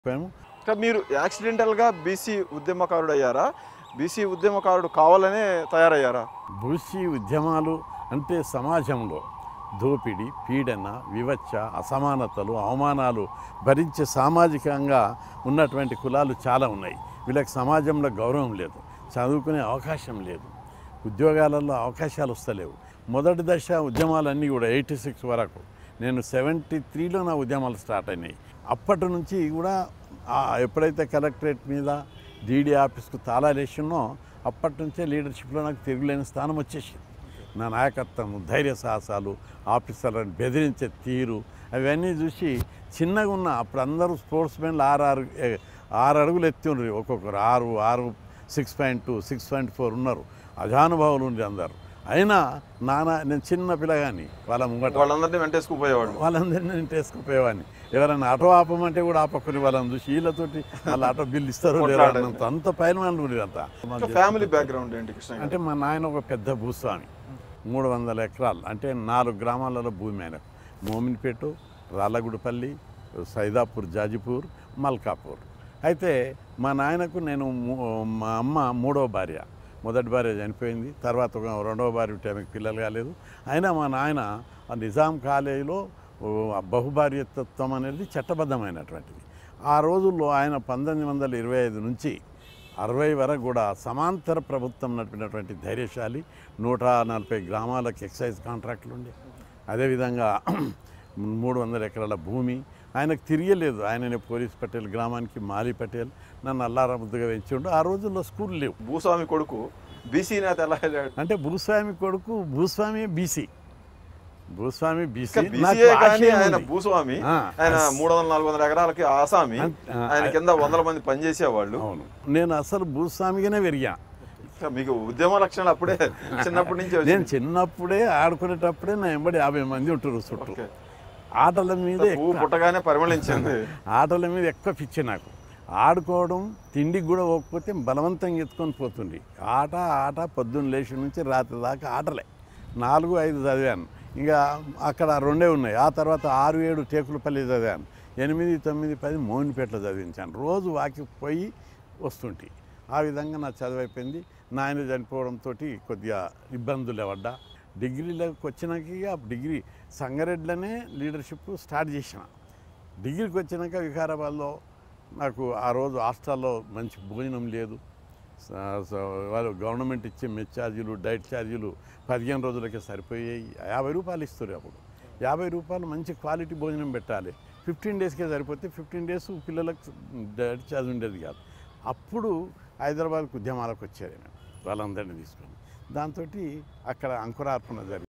చెప్పాము ఇంకా మీరు యాక్సిడెంటల్గా బీసీ ఉద్యమకారుడు అయ్యారా బీసీ ఉద్యమకారుడు కావాలనే తయారయ్యారా బూసీ ఉద్యమాలు అంటే సమాజంలో దోపిడీ పీడన వివచ్చ అసమానతలు అవమానాలు భరించే సామాజికంగా ఉన్నటువంటి కులాలు చాలా ఉన్నాయి వీళ్ళకి సమాజంలో గౌరవం లేదు చదువుకునే అవకాశం లేదు ఉద్యోగాలలో అవకాశాలు వస్తలేవు మొదటి దశ ఉద్యమాలన్నీ కూడా ఎయిటీ సిక్స్ వరకు నేను సెవెంటీ త్రీలో నా ఉద్యమాలు స్టార్ట్ అయినాయి అప్పటి నుంచి కూడా ఆ ఎప్పుడైతే కలెక్టరేట్ మీద డీడీ ఆఫీస్కు తాళాలు వేసినో అప్పటి నుంచే లీడర్షిప్లో నాకు తిరుగులేని స్థానం వచ్చేసింది నా నాయకత్వం ధైర్య సాహసాలు ఆఫీసర్లను బెదిరించే తీరు అవన్నీ చూసి చిన్నగా ఉన్న అప్పుడు అందరూ స్పోర్ట్స్ మెన్లు ఆరు ఆరు ఏ, ఆరు అడుగులు ఎత్తి ఉన్నారు ఒక్కొక్కరు ఆరు ఆరు six point two six point four ఉన్నారు అజానుభావులు ఉండి అందరు అయినా నాన్న నేను చిన్న పిల్లగాని వాళ్ళ ముంగట వాళ్ళందరినీ వెంటేసుకుపోయేవాడు వాళ్ళందరినీ నేను వేసుకుపోయేవాడిని ఎవరైనా ఆటో ఆపమంటే కూడా ఆపకుని వాళ్ళని చూసి వీళ్ళతోటి వాళ్ళ ఆటో బిల్లు ఇస్తారో లేదో కొట్లాడాలి. అన్నంత అంత పైన వాళ్ళు ఉండేదంతా ఫ్యామిలీ బ్యాక్గ్రౌండ్ ఏంటి కృష్ణ గారు? అంటే మా నాయన ఒక పెద్ద భూస్వామి మూడు వందల ఎకరాలు అంటే నాలుగు గ్రామాలలో భూమి ఆయన మోమిన్పేట రాళ్ళగుడిపల్లి సైదాపూర్ జాజిపూర్ మల్కాపూర్ అయితే మా నాయనకు నేను మూ- మా అమ్మ మూడవ భార్య మొదటి భార్య చనిపోయింది తర్వాత ఒక రెండవ భార్య ఉంటే ఆమెకు పిల్లలు కాలేదు అయినా మా నాయన ఆ నిజాం కాలేజీలో ఓ, ఆ బహుభార్యతత్వం అనేది చట్టబద్ధమైనటువంటిది ఆ రోజుల్లో ఆయన పంతొమ్మిది వందల ఇరవై ఐదు నుంచి అరవై వరకు కూడా సమాంతర ప్రభుత్వం నడిపినటువంటి ధైర్యశాలి నూట నలభై గ్రామాలకు ఎక్సైజ్ కాంట్రాక్టులు ఉండే అదేవిధంగా మూడు వందల ఎకరాల భూమి ఆయనకు తిరియలేదు ఆయననే పోలీస్ పటేల్ గ్రామానికి మాలి పటేల్ నన్ను అల్లారముద్దుగా పెంచిండు ఆ రోజుల్లో స్కూల్ లేవు భూస్వామి కొడుకు బీసీ నేత ఎలా అయ్యాడు అంటే భూస్వామి కొడుకు భూస్వామి బీసీ భూస్వామి బీసీ బీసీఏ కానీ ఆయన భూస్వామి ఆ, ఆయన అస్- మూడు వందల నాలుగు వందల ఎకరాలకి ఆసామి అంత- ఆ, ఆయన కింద వందల మంది పనిచేసేవాళ్ళు అవును నేను అసలు భూస్వామిగానే పెరిగా ఇంకా మీకు ఉద్యమ లక్షణాలు అప్పుడే చిన్నప్పటి నుంచి నేను వచ్చింది చిన్నప్పుడే ఆడుకునేటప్పుడే నా వెంబడి యాభై మంది ఉంటారు చుట్టూ ఓకే. ఆటల మీద పువ్వు ఎక్కువ పుట్టగానే పరిమళించింది ఆటల మీద ఎక్కువ పిచ్చి నాకు ఆడుకోవడం తిండికి కూడా పోకపోతే బలవంతంగా ఎత్తుకొని పోతుంది ఆట ఆట పొద్దున్న లేచి నుంచి రాత్రి దాకా ఆటలే నాలుగు ఐదు చదివాను ఇంకా అక్కడ రెండే ఉన్నాయి ఆ తర్వాత ఆరు ఏడు టేకులపల్లి చదివాను ఎనిమిది తొమ్మిది పది మోహినిపేటలో చదివించాను రోజు వాకి పోయి వస్తుంటే ఆ విధంగా నా చదువు అయిపోయింది నాయన చనిపోవడంతో కొద్దిగా ఇబ్బందులు పడ్డా డిగ్రీలోకి వచ్చినాక ఇక డిగ్రీ సంగారెడ్డిలోనే లీడర్షిప్ స్టార్ట్ చేసిన డిగ్రీకి వచ్చినాక వికారాబాద్లో నాకు ఆ రోజు హాస్టల్లో మంచి భోజనం లేదు స- స- వాళ్ళు గవర్నమెంట్ ఇచ్చే మెస్ ఛార్జీలు డైట్ ఛార్జీలు పదిహేను రోజులకే సరిపోయాయి యాభై రూపాయలు ఇస్తారు అప్పుడు యాభై రూపాయలు మంచి క్వాలిటీ భోజనం పెట్టాలి ఫిఫ్టీన్ డేస్కే సరిపోతే ఫిఫ్టీన్ డేస్ పిల్లలకు డైట్ ఛార్జ్ ఉండేది కాదు అప్పుడు హైదరాబాద్కు ఉద్యమాలకు వచ్చారు నేను వాళ్ళందరినీ తీసుకొని దాంతో అక్కడ అంకురార్పణ జరిగింది